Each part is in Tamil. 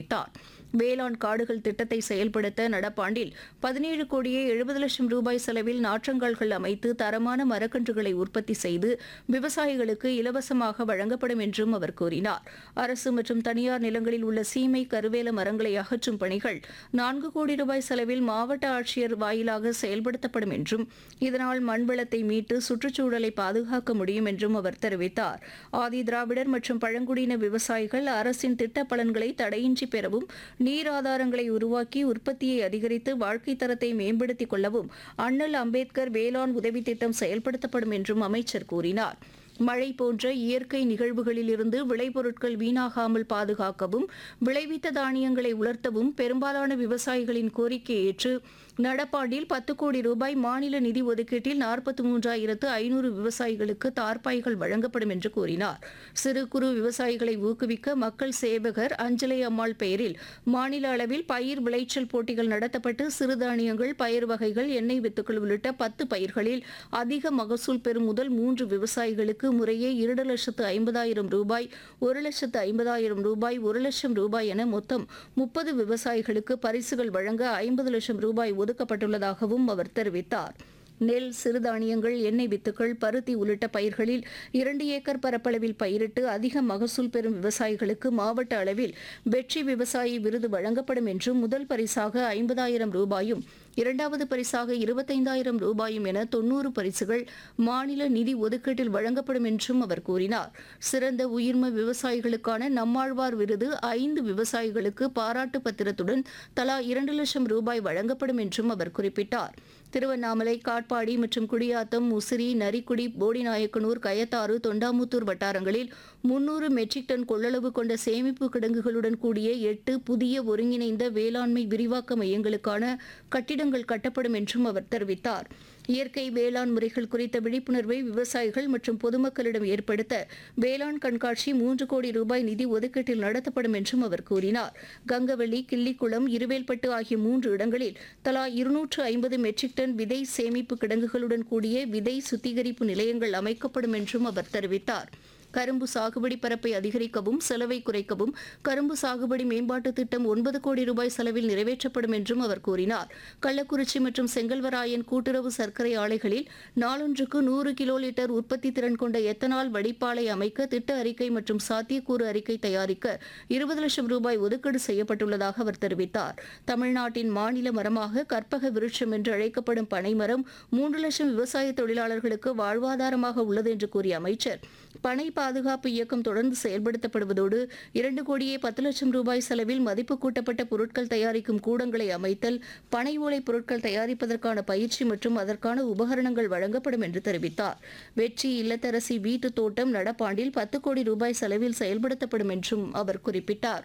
தெரிவித்தார் வேளாண் காடுகள் திட்டத்தை செயல்படுத்த நடப்பாண்டில் பதினேழு கோடியே எழுபது லட்சம் ரூபாய் செலவில் நாற்றங்கால்கள் அமைத்து தரமான மரக்கன்றுகளை உற்பத்தி செய்து விவசாயிகளுக்கு இலவசமாக வழங்கப்படும் என்றும் அவர் கூறினார் அரசு மற்றும் தனியார் நிலங்களில் உள்ள சீமை கருவேல மரங்களை அகற்றும் பணிகள் நான்கு கோடி ரூபாய் செலவில் மாவட்ட ஆட்சியர் வாயிலாக செயல்படுத்தப்படும் என்றும் இதனால் மண்வளத்தை மீட்டு சுற்றுச்சூழலை பாதுகாக்க முடியும் என்றும் அவர் தெரிவித்தார் ஆதி திராவிடர் மற்றும் பழங்குடியின விவசாயிகள் அரசின் திட்ட பலன்களை தடையின்றி பெறவும் நீர் ஆதாரங்களை உருவாக்கி உற்பத்தியை அதிகரித்து வாழ்க்கை தரத்தை மேம்படுத்திக் கொள்ளவும் அண்ணல் அம்பேத்கர் வேளாண் உதவி திட்டம் செயல்படுத்தப்படும் என்றும் அமைச்சர் கூறினார் மழை போன்ற இயற்கை நிகழ்வுகளிலிருந்து விளைபொருட்கள் வீணாகாமல் பாதுகாக்கவும் விளைவித்த தானியங்களை உலர்த்தவும் பெரும்பாலான விவசாயிகளின் கோரிக்கையை ஏற்று நடப்பாண்டில் பத்து கோடி ரூபாய் மாநில நிதி ஒதுக்கீட்டில் நாற்பத்தி மூன்றாயிரத்து ஐநூறு விவசாயிகளுக்கு தார்பாய்கள் வழங்கப்படும் என்று கூறினார் சிறு குறு விவசாயிகளை ஊக்குவிக்க மக்கள் சேவகர் அஞ்சலை அம்மாள் பெயரில் மாநில அளவில் பயிர் விளைச்சல் போட்டிகள் நடத்தப்பட்டு சிறுதானியங்கள் பயிர் வகைகள் எண்ணெய் வித்துக்கள் உள்ளிட்ட பத்து பயிர்களில் அதிக மகசூல் பெறும் முதல் மூன்று விவசாயிகளுக்கு முறையே இரண்டு லட்சத்து ஐம்பதாயிரம் ரூபாய் ஒரு லட்சத்து ஐம்பதாயிரம் ரூபாய் ஒரு லட்சம் ரூபாய் என மொத்தம் முப்பது விவசாயிகளுக்கு பரிசுகள் வழங்க ஐம்பது லட்சம் ரூபாய் ஒதுக்கப்பட்டுள்ளதாகவும் அவர் தெரிவித்தார் நெல் சிறுதானியங்கள் எண்ணெய் வித்துக்கள் பருத்தி உள்ளிட்ட பயிர்களில் இரண்டு ஏக்கர் பரப்பளவில் பயிரிட்டு அதிக மகசூல் பெறும் விவசாயிகளுக்கு மாவட்ட அளவில் வெற்றி விவசாயி விருது வழங்கப்படும் என்றும் முதல் பரிசாக ஐம்பதாயிரம் ரூபாயும் இரண்டாவது பரிசாக இருபத்தைந்தாயிரம் ரூபாயும் என தொன்னூறு பரிசுகள் மாநில நிதி ஒதுக்கீட்டில் வழங்கப்படும் என்றும் அவர் கூறினார் சிறந்த உயிர்ம விவசாயிகளுக்கான நம்மாழ்வார் விருது ஐந்து விவசாயிகளுக்கு பாராட்டு பத்திரத்துடன் தலா இரண்டு லட்சம் ரூபாய் வழங்கப்படும் என்றும் அவர் குறிப்பிட்டார் திருவண்ணாமலை காட்பாடி மற்றும் குடியாத்தம் முசிறி நரிக்குடி போடிநாயக்கனூர் கயத்தாறு தொண்டாமுத்தூர் வட்டாரங்களில் முன்னூறு மெட்ரிக் டன் கொள்ளளவு கொண்ட சேமிப்பு கிடங்குகளுடன் கூடிய எட்டு புதிய ஒருங்கிணைந்த வேளாண்மை விரிவாக்க மையங்களுக்கான கட்டிடங்கள் கட்டப்படும் என்றும் அவர் தெரிவித்தார் இயற்கை வேளாண் முறைகள் குறித்த விழிப்புணர்வை விவசாயிகள் மற்றும் பொதுமக்களிடம் ஏற்படுத்த வேளாண் கண்காட்சி மூன்று கோடி ரூபாய் நிதி ஒதுக்கீட்டில் நடத்தப்படும் என்றும் அவர் கூறினார் கங்கவள்ளி கிள்ளிக்குளம் இருவேல்பட்டு ஆகிய மூன்று இடங்களில் தலா இருநூற்று ஐம்பது மெட்ரிக் டன் விதை சேமிப்பு கிடங்குகளுடன் கூடிய விதை சுத்திகரிப்பு நிலையங்கள் அமைக்கப்படும் என்றும் அவர் தெரிவித்தார் கரும்பு சாகுபடி பரப்பை அதிகரிக்கவும் செலவை குறைக்கவும் கரும்பு சாகுபடி மேம்பாட்டுத் திட்டம் ஒன்பது கோடி ரூபாய் செலவில் நிறைவேற்றப்படும் என்றும் அவர் கூறினார் கள்ளக்குறிச்சி மற்றும் செங்கல்வராயன் கூட்டுறவு சர்க்கரை ஆலைகளில் நாளொன்றுக்கு நூறு கிலோ லிட்டர் உற்பத்தி திறன் கொண்ட எத்தனால் வடிப்பாலை அமைக்க திட்ட அறிக்கை மற்றும் சாத்தியக்கூறு அறிக்கை தயாரிக்க இருபது லட்சம் ரூபாய் ஒதுக்கீடு செய்யப்பட்டுள்ளதாக அவர் தெரிவித்தார் தமிழ்நாட்டின் மாநில மரமாக கற்பக விருட்சம் என்று அழைக்கப்படும் பனைமரம் மூன்று லட்சம் விவசாய தொழிலாளர்களுக்கு வாழ்வாதாரமாக உள்ளது என்று கூறிய அமைச்சர் பனை பாதுகாப்பு இயக்கம் தொடர்ந்து செயல்படுத்தப்படுவதோடு இரண்டு கோடியே பத்து லட்சம் ரூபாய் செலவில் மதிப்பு கூட்டப்பட்ட பொருட்கள் தயாரிக்கும் கூடங்களை அமைத்தல் பனை ஓலை பொருட்கள் தயாரிப்பதற்கான பயிற்சி மற்றும் அதற்கான உபகரணங்கள் வழங்கப்படும் என்று தெரிவித்தார் வெற்றி இல்லத்தரசி வீட்டு தோட்டம் நடப்பாண்டில் பத்து கோடி ரூபாய் செலவில் செயல்படுத்தப்படும் என்றும் அவர் குறிப்பிட்டார்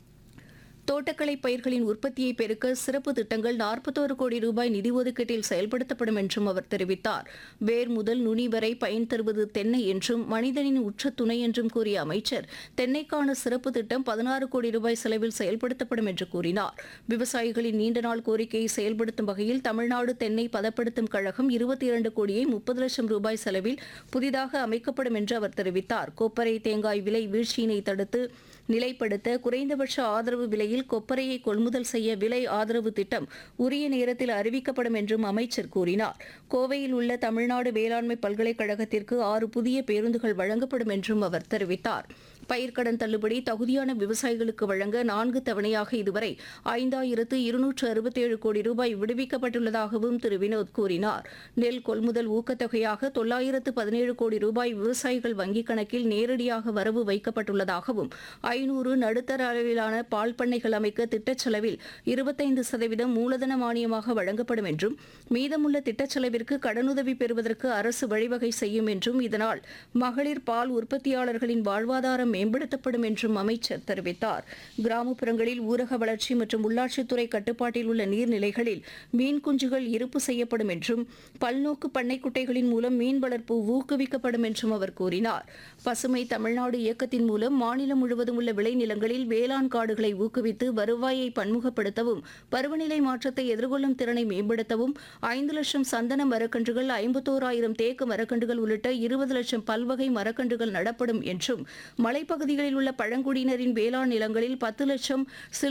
தோட்டக்கலை பயிர்களின் உற்பத்தியை பெருக்க சிறப்பு திட்டங்கள் நாற்பத்தோரு கோடி ரூபாய் நிதி ஒதுக்கீட்டில் செயல்படுத்தப்படும் என்றும் அவர் தெரிவித்தார் வேர் முதல் நுனி வரை பயன் தருவது தென்னை என்றும் மனிதனின் உற்ற துணை என்றும் கூறிய அமைச்சர் தென்னைக்கான சிறப்பு திட்டம் பதினாறு கோடி ரூபாய் செலவில் செயல்படுத்தப்படும் என்று கூறினார் விவசாயிகளின் நீண்ட நாள் கோரிக்கையை செயல்படுத்தும் வகையில் தமிழ்நாடு தென்னை பதப்படுத்தும் கழகம் இருபத்தி இரண்டு கோடியே முப்பது லட்சம் ரூபாய் செலவில் புதிதாக அமைக்கப்படும் என்று அவர் தெரிவித்தார் கொப்பரை தேங்காய் விலை வீழ்ச்சியினை தடுத்து நிலைப்படுத்த குறைந்தபட்ச ஆதரவு விலையில் கொப்பரையை கொள்முதல் செய்ய விலை ஆதரவு திட்டம் உரிய நேரத்தில் அறிவிக்கப்படும் என்றும் அமைச்சர் கூறினார் கோவையில் உள்ள தமிழ்நாடு வேளாண்மை பல்கலைக்கழகத்திற்கு ஆறு புதிய பேருந்துகள் வழங்கப்படும் என்றும் அவர் தெரிவித்தார் பயிர்க்கடன் தள்ளுபடி தகுதியான விவசாயிகளுக்கு வழங்க நான்கு தவணையாக இதுவரை ஐந்தாயிரத்து இருநூற்று அறுபத்தேழு கோடி ரூபாய் விடுவிக்கப்பட்டுள்ளதாகவும் திரு வினோத் கூறினார் நெல் கொள்முதல் ஊக்கத்தொகையாக தொள்ளாயிரத்து பதினேழு கோடி ரூபாய் விவசாயிகள் வங்கிக் கணக்கில் நேரடியாக வரவு வைக்கப்பட்டுள்ளதாகவும் ஐநூறு நடுத்தர அளவிலான பால் பண்ணைகள் அமைக்க திட்டச் செலவில் இருபத்தைந்து சதவீதம் மூலதன மானியமாக வழங்கப்படும் என்றும் மீதமுள்ள திட்டச் செலவிற்கு கடனுதவி பெறுவதற்கு அரசு வழிவகை செய்யும் என்றும் இதனால் மகளிர் பால் உற்பத்தியாளர்களின் வாழ்வாதாரம் மேம்படுத்தப்படும் என்றும் அமைச்சர் தெரிவித்தார் கிராமப்புறங்களில் ஊரக வளர்ச்சி மற்றும் உள்ளாட்சித்துறை கட்டுப்பாட்டில் உள்ள நீர்நிலைகளில் மீன் குஞ்சுகள் இருப்பு செய்யப்படும் என்றும் பல்நோக்கு பண்ணை குட்டைகளின் மூலம் மீன் வளர்ப்பு ஊக்குவிக்கப்படும் என்றும் அவர் கூறினார் பசுமை தமிழ்நாடு இயக்கத்தின் மூலம் மாநிலம் முழுவதும் உள்ள விளைநிலங்களில் வேளாண் காடுகளை ஊக்குவித்து வருவாயை பன்முகப்படுத்தவும் பருவநிலை மாற்றத்தை எதிர்கொள்ளும் திறனை மேம்படுத்தவும் ஐந்து லட்சம் சந்தன மரக்கன்றுகள் ஐம்பத்தோராயிரம் தேக்கு மரக்கன்றுகள் உள்ளிட்ட இருபது லட்சம் பல்வகை மரக்கன்றுகள் நடப்படும் என்றும் மலைப்பகுதிகளில் உள்ள பழங்குடியினரின் வேளாண் நிலங்களில் பத்து லட்சம் சில்